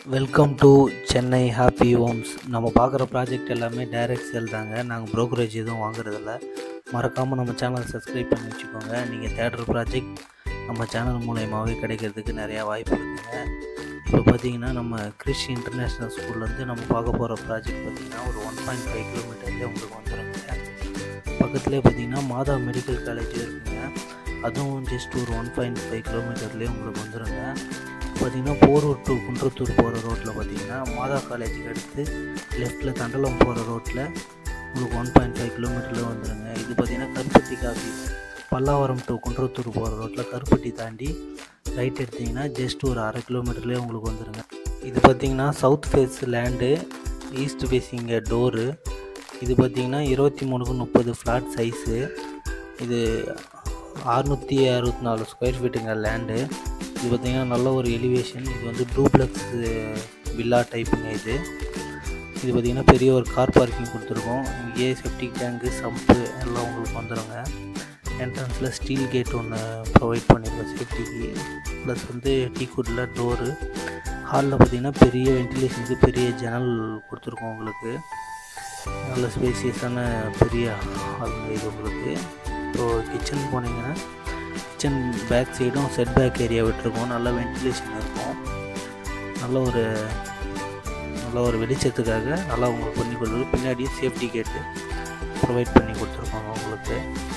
welcome to Chennai happy homes நம்ம பார்க்குற project எல்லாமே டைரக்ட் சேல் தாங்க நாங்கள் ப்ரோக்கரேஜ் எதுவும் வாங்குறதில்ல மறக்காமல் நம்ம சேனலை சப்ஸ்கிரைப் பண்ணி வச்சுக்கோங்க நீங்கள் தேடுற ப்ராஜெக்ட் நம்ம சேனல் மூலயமாவே கிடைக்கிறதுக்கு நிறையா வாய்ப்பு இருக்குங்க இப்போ பார்த்தீங்கன்னா நம்ம கிறிஷ் இன்டர்நேஷ்னல் ஸ்கூல்லேருந்து நம்ம பார்க்க போகிற ப்ராஜெக்ட் பார்த்திங்கன்னா ஒரு ஒன் பாயிண்ட் ஃபைவ் கிலோமீட்டர்லேயே உங்களுக்கு வந்துடுங்க பக்கத்துலேயே பார்த்தீங்கன்னா மாதா மெடிக்கல் காலேஜ் இருக்குங்க அதுவும் ஜஸ்ட் ஒரு ஒன் பாயிண்ட் ஃபைவ் கிலோமீட்டர்லேயே உங்களுக்கு வந்துடுங்க பார்த்தீங்கன்னா போரூர் டு குன்றத்தூர் போகிற ரோட்டில் பார்த்தீங்கன்னா மாதா காலேஜுக்கு அடுத்து லெஃப்ட்டில் தண்டலம் போகிற ரோட்டில் உங்களுக்கு ஒன் பாயிண்ட் ஃபைவ் கிலோமீட்டரில் வந்துடுங்க இது பார்த்தீங்கன்னா கருப்பட்டி காஃபி பல்லாவரம் டு குன்றத்தூர் போகிற ரோட்டில் கருப்பட்டி தாண்டி ரைட் எடுத்திங்கன்னா ஜஸ்ட் ஒரு அரை கிலோமீட்டர்லேயே உங்களுக்கு வந்துடுங்க இது பார்த்தீங்கன்னா south face land east facing door இது பார்த்தீங்கன்னா இருபத்தி மூணுக்கு முப்பது ஃப்ளாட் சைஸு இது அறுநூற்றி அறுபத்தி நாலு ஸ்கொயர் ஃபீட்டுங்க லேண்டு இது பார்த்திங்கன்னா நல்ல ஒரு எலிவேஷன் இது வந்து டூப்ளக்ஸ் வில்லா டைப்புங்க இது இது பார்த்திங்கன்னா பெரிய ஒரு கார் பார்க்கிங் கொடுத்துருக்கோம் இங்கேயே செப்டிக் டேங்கு சம்ப்பு எல்லாம் உங்களுக்கு வந்துடுங்க என்ட்ரன்ஸில் ஸ்டீல் கேட் ஒன்று ப்ரொவைட் பண்ணியிருக்கோம் சேஃப்டிக்கு ப்ளஸ் வந்து டீக்குட்டில் டோரு ஹாலில் பார்த்திங்கன்னா பெரிய வென்டிலேஷனுக்கு பெரிய ஜன்னல் கொடுத்துருக்கோம் உங்களுக்கு நல்ல ஸ்பேசியஸான பெரிய ஹாலுங்க இது உங்களுக்கு ஸோ கிச்சன் போனீங்கன்னா கிச்சன் பேக் சைடும் செட் பேக் ஏரியா விட்டுருக்கோம் நல்ல வென்டிலேஷன் இருக்கும் நல்ல ஒரு நல்ல ஒரு வெளிச்சத்துக்காக நல்லா உங்களுக்கு பண்ணி கொடுத்துரு பின்னாடியே சேஃப்டி கேட்டு ப்ரொவைட் பண்ணி கொடுத்துருக்கோங்க உங்களுக்கு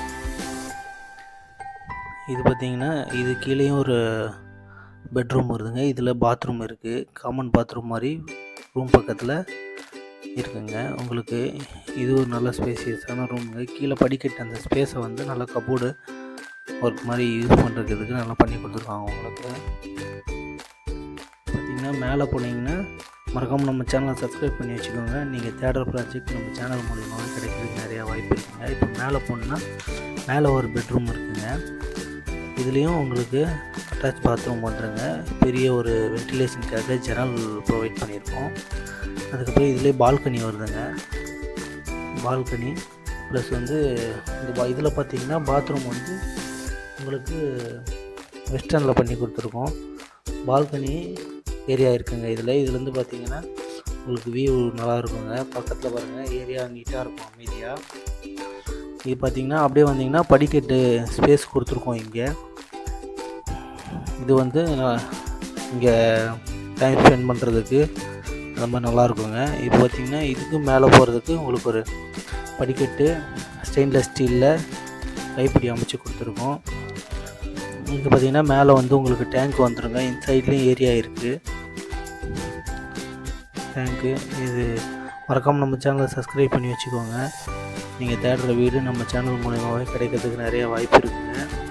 இது பார்த்திங்கன்னா இது கீழேயும் ஒரு பெட்ரூம் வருதுங்க இதில் பாத்ரூம் இருக்குது காமன் பாத்ரூம் மாதிரி ரூம் பக்கத்தில் இருக்குங்க உங்களுக்கு இது ஒரு நல்ல ஸ்பேசியஸான ரூமுங்க கீழே படிக்கட்டு அந்த ஸ்பேஸை வந்து நல்லா கபோர்டு ஒர்க் மாதிரி யூஸ் பண்ணுறதுக்கு நல்லா பண்ணி கொடுத்துருக்காங்க உங்களுக்கு பார்த்திங்கன்னா மேலே போனீங்கன்னா மறக்காமல் நம்ம சேனலை சப்ஸ்கிரைப் பண்ணி வச்சுக்கோங்க நீங்கள் தேடுற ப்ராஜெக்ட் நம்ம சேனல் மூலியமாக கிடைக்கிறதுக்கு நிறையா வாய்ப்பு இருக்குங்க இப்போ மேலே போனோன்னா மேலே ஒரு பெட்ரூம் இருக்குங்க இதுலேயும் உங்களுக்கு அட்டாச் பாத்ரூம் வந்துடுங்க பெரிய ஒரு வென்டிலேஷனுக்காக ஜன்னல் ப்ரொவைட் பண்ணியிருக்கோம் அதுக்கப்புறம் இதுலேயே பால்கனி வருதுங்க பால்கனி ப்ளஸ் வந்து இந்த பா இதில் பார்த்தீங்கன்னா பாத்ரூம் வந்து உங்களுக்கு வெஸ்டர்னில் பண்ணி கொடுத்துருக்கோம் பால்கனி ஏரியா இருக்குங்க இதில் இதுலேருந்து பார்த்தீங்கன்னா உங்களுக்கு வியூ நல்லா இருக்குங்க பக்கத்தில் பாருங்கள் ஏரியா நீட்டாக இருக்கும் அமைதியாக இது பார்த்தீங்கன்னா அப்படியே வந்தீங்கன்னா படிக்கட்டு ஸ்பேஸ் கொடுத்துருக்கோம் இங்கே இது வந்து இங்கே டைம் ஸ்பெண்ட் பண்ணுறதுக்கு அந்த மாதிரி நல்லா இருக்குங்க இப்போ பார்த்திங்கன்னா இதுக்கு மேலே போகிறதுக்கு உங்களுக்கு ஒரு படிக்கட்டு ஸ்டெயின்லெஸ் ஸ்டீலில் கைப்பிடி அமைச்சு கொடுத்துருக்கோம் இங்கே பார்த்தீங்கன்னா மேலே வந்து உங்களுக்கு டேங்க் வந்துடுங்க இந்த சைட்லேயும் ஏரியா இருக்குது டேங்க்கு இது மறக்காமல் நம்ம சேனலை சப்ஸ்கிரைப் பண்ணி வச்சுக்கோங்க நீங்கள் தேடுற வீடு நம்ம சேனல் மூலியமாகவே கிடைக்கிறதுக்கு நிறைய வாய்ப்பு இருக்குங்க